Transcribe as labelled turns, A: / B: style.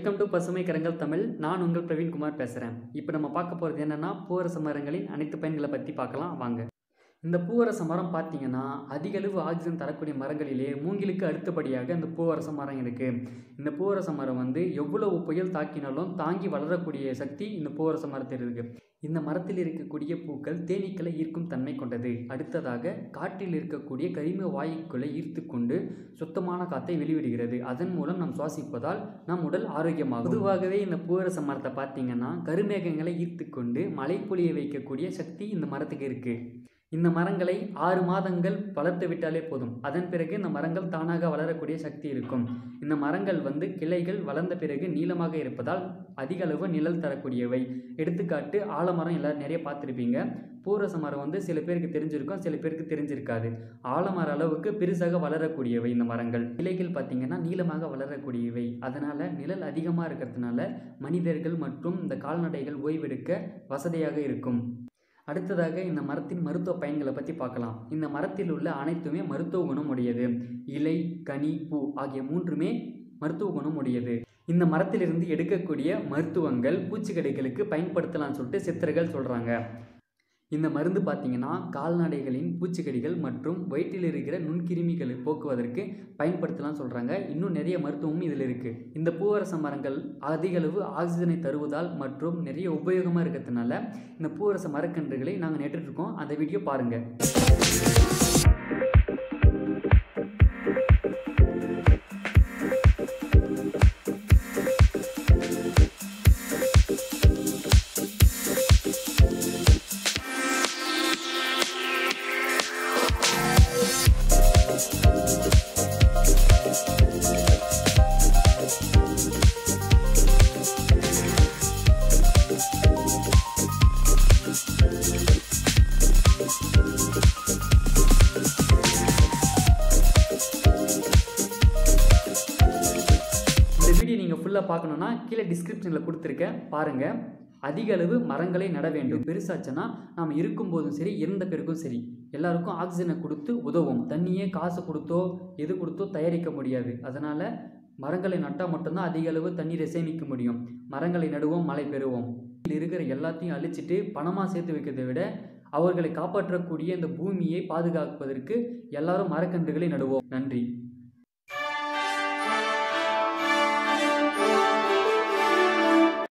A: welcome to பசுமை கரங்கள் தமிழ் நான் உங்கள் பிரவீன்குமார் பேசுகிறேன் இப்போ நம்ம பார்க்க போகிறது என்னென்னா பூவரச மரங்களின் அனைத்து பயன்களை பற்றி பார்க்கலாம் வாங்க இந்த பூவரச மரம் பார்த்தீங்கன்னா அதிக அளவு ஆக்சிஜன் தரக்கூடிய மரங்களிலே மூங்கிலுக்கு அடுத்தபடியாக இந்த பூவரச மரம் இருக்குது இந்த பூவரச மரம் வந்து எவ்வளவு புயல் தாக்கினாலும் தாங்கி வளரக்கூடிய சக்தி இந்த பூவரச மரத்தில் இருக்குது இந்த மரத்தில் இருக்கக்கூடிய பூக்கள் தேனீக்களை ஈர்க்கும் தன்மை கொண்டது அடுத்ததாக காற்றில் இருக்கக்கூடிய கரிம வாயுக்களை ஈர்த்து கொண்டு சுத்தமான காற்றை வெளிவிடுகிறது அதன் மூலம் நாம் சுவாசிப்பதால் நம் உடல் ஆரோக்கியமாகும் பொதுவாகவே இந்த பூவரச மரத்தை பார்த்தீங்கன்னா கருமேகங்களை ஈர்த்து கொண்டு மழை பொழிய வைக்கக்கூடிய சக்தி இந்த மரத்துக்கு இருக்குது இந்த மரங்களை ஆறு மாதங்கள் வளர்த்து விட்டாலே போதும் அதன் பிறகு இந்த மரங்கள் தானாக வளரக்கூடிய சக்தி இருக்கும் இந்த மரங்கள் வந்து கிளைகள் வளர்ந்த பிறகு நீளமாக இருப்பதால் அதிக அளவு நிழல் தரக்கூடியவை எடுத்துக்காட்டு ஆலமரம் எல்லாரும் நிறைய பார்த்துருப்பீங்க பூரச மரம் வந்து சில பேருக்கு தெரிஞ்சிருக்கும் சில பேருக்கு தெரிஞ்சிருக்காது ஆலமர அளவுக்கு பெருசாக வளரக்கூடியவை இந்த மரங்கள் கிளைகள் பார்த்திங்கன்னா நீளமாக வளரக்கூடியவை அதனால் நிழல் அதிகமாக இருக்கிறதுனால மனிதர்கள் மற்றும் இந்த கால்நடைகள் ஓய்வெடுக்க வசதியாக இருக்கும் அடுத்ததாக இந்த மரத்தின் மருத்துவ பயன்களை பற்றி பார்க்கலாம் இந்த மரத்தில் உள்ள அனைத்துமே மருத்துவ குணம் உடையது இலை கனி பூ ஆகிய மூன்றுமே மருத்துவ குணம் உடையது இந்த மரத்திலிருந்து எடுக்கக்கூடிய மருத்துவங்கள் பூச்சிக்கடிகளுக்கு பயன்படுத்தலாம்னு சொல்லிட்டு சித்தர்கள் சொல்கிறாங்க இந்த மருந்து பார்த்தீங்கன்னா கால்நடைகளின் பூச்சிக்கடிகள் மற்றும் வயிற்றில் இருக்கிற நுண்கிருமிகளை போக்குவதற்கு பயன்படுத்தலாம் சொல்கிறாங்க இன்னும் நிறைய மருத்துவமும் இதில் இருக்குது இந்த பூவரச மரங்கள் அதிக அளவு ஆக்சிஜனை தருவதால் மற்றும் நிறைய உபயோகமாக இருக்கிறதுனால இந்த பூவரச மரக்கன்றுகளை நாங்கள் நட்டுட்ருக்கோம் அந்த வீடியோ பாருங்கள் இந்த வீடியோ நீங்கள் ஃபுல்லாக பார்க்கணுன்னா கீழே டிஸ்கிரிப்ஷனில் கொடுத்துருக்கேன் பாருங்கள் அதிக அளவு மரங்களை நட வேண்டும் பெருசாச்சுன்னா நாம் இருக்கும்போதும் சரி இறந்த பிறகும் சரி எல்லாருக்கும் ஆக்சிஜனை கொடுத்து உதவும் தண்ணியே காசு கொடுத்தோ எது கொடுத்தோ தயாரிக்க முடியாது அதனால் மரங்களை நட்டால் மட்டும்தான் அதிக அளவு தண்ணீரை சேமிக்க முடியும் மரங்களை நடுவோம் மழை பெறுவோம் இதில் இருக்கிற எல்லாத்தையும் அழிச்சிட்டு பணமாக சேர்த்து வைக்கிறதை விட அவர்களை காப்பாற்றக்கூடிய இந்த பூமியை பாதுகாப்பதற்கு எல்லாரும் மரக்கன்றுகளை நடுவோம் நன்றி